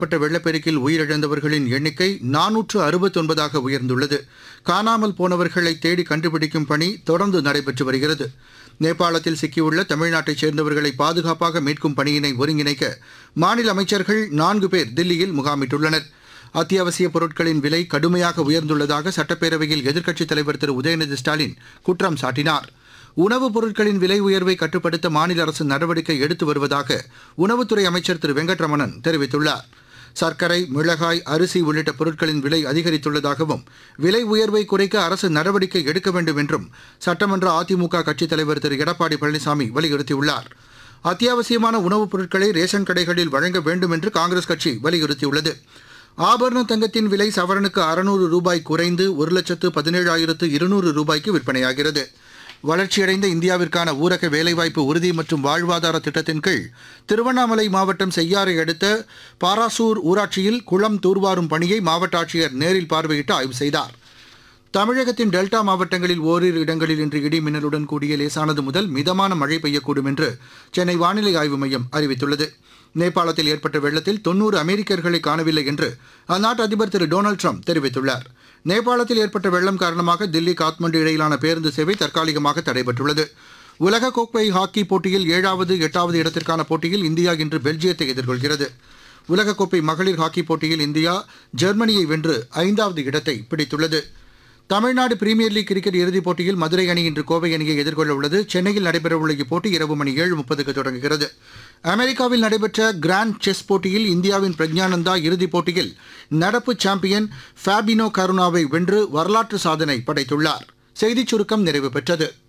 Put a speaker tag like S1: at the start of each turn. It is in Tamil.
S1: ஏற்பட்ட வெள்ளப்பெருக்கில் உயிரிழந்தவர்களின் எண்ணிக்கை நானூற்று அறுபத்தொன்பதாக உயர்ந்துள்ளது காணாமல் போனவர்களை தேடி கண்டுபிடிக்கும் பணி தொடர்ந்து நடைபெற்று வருகிறது நேபாளத்தில் சிக்கியுள்ள தமிழ்நாட்டைச் சேர்ந்தவர்களை பாதுகாப்பாக மீட்கும் பணியினை ஒருங்கிணைக்க மாநில அமைச்சர்கள் நான்கு பேர் தில்லியில் முகாமிட்டுள்ளனர் அத்தியாவசிய பொருட்களின் விலை கடுமையாக உயர்ந்துள்ளதாக சட்டப்பேரவையில் எதிர்க்கட்சித் தலைவர் திரு உதயநிதி ஸ்டாலின் குற்றம் சாட்டினார் உணவுப் பொருட்களின் விலை உயர்வை கட்டுப்படுத்த மாநில அரசு நடவடிக்கை எடுத்து வருவதாக உணவுத்துறை அமைச்சர் திரு வெங்கட்ரமணன் தெரிவித்துள்ளார் சர்க்கரை மிளகாய் அரிசி உள்ளிட்ட பொருட்களின் விலை அதிகரித்துள்ளதாகவும் விலை உயர்வை குறைக்க அரசு நடவடிக்கை எடுக்க வேண்டும் என்றும் சட்டமன்ற அதிமுக கட்சித் தலைவர் திரு எடப்பாடி பழனிசாமி வலியுறுத்தியுள்ளார் அத்தியாவசியமான உணவுப் பொருட்களை ரேஷன் கடைகளில் வழங்க வேண்டும் என்று காங்கிரஸ் கட்சி வலியுறுத்தியுள்ளது ஆபரண தங்கத்தின் விலை சவரனுக்கு அறுநூறு ரூபாய் குறைந்து ஒரு லட்சத்து பதினேழாயிரத்து இருநூறு ரூபாய்க்கு விற்பனையாகிறது வளர்ச்சியடைந்த இந்தியாவிற்கான ஊரக வேலைவாய்ப்பு உறுதி மற்றும் வாழ்வாதார திட்டத்தின் கீழ் திருவண்ணாமலை மாவட்டம் செய்யாறை அடுத்த பாராசூர் ஊராட்சியில் குளம் தூர்வாரும் பணியை மாவட்ட ஆட்சியர் நேரில் பார்வையிட்டு ஆய்வு செய்தார் தமிழகத்தின் டெல்டா மாவட்டங்களில் ஓரிரு இடங்களில் இன்று இடி மின்னலுடன் கூடிய லேசானது முதல் மிதமான மழை பெய்யக்கூடும் என்று சென்னை வானிலை ஆய்வு மையம் அறிவித்துள்ளது நேபாளத்தில் ஏற்பட்ட வெள்ளத்தில் தொன்னூறு அமெரிக்கர்களை காணவில்லை என்று அந்நாட்டு அதிபர் திரு டொனால்டு ட்ரம்ப் தெரிவித்துள்ளார் நேபாளத்தில் ஏற்பட்ட வெள்ளம் காரணமாக தில்லி காத்மண்டு இடையிலான பேருந்து சேவை தற்காலிகமாக தடைபட்டுள்ளது உலக கோப்பை ஹாக்கி போட்டியில் ஏழாவது எட்டாவது இடத்திற்கான போட்டியில் இந்தியா இன்று பெல்ஜியத்தை எதிர்கொள்கிறது உலகக்கோப்பை மகளிர் ஹாக்கி போட்டியில் இந்தியா ஜெர்மனியை வென்று ஐந்தாவது இடத்தை பிடித்துள்ளது தமிழ்நாடு பிரீமியர் லீக் கிரிக்கெட் இறுதிப் போட்டியில் மதுரை அணி இன்று கோவை அணியை எதிர்கொள்ள உள்ளது சென்னையில் நடைபெறவுள்ள இப்போட்டி இரவு மணி ஏழு முப்பதுக்கு தொடங்குகிறது அமெரிக்காவில் நடைபெற்ற கிராண்ட் செஸ் போட்டியில் இந்தியாவின் பிரக்ஞானந்தா இறுதிப் போட்டியில் நடப்பு சாம்பியன் ஃபேபினோ கருணாவை வென்று வரலாற்று சாதனை படைத்துள்ளார் செய்திச் சுருக்கம் நிறைவு பெற்றது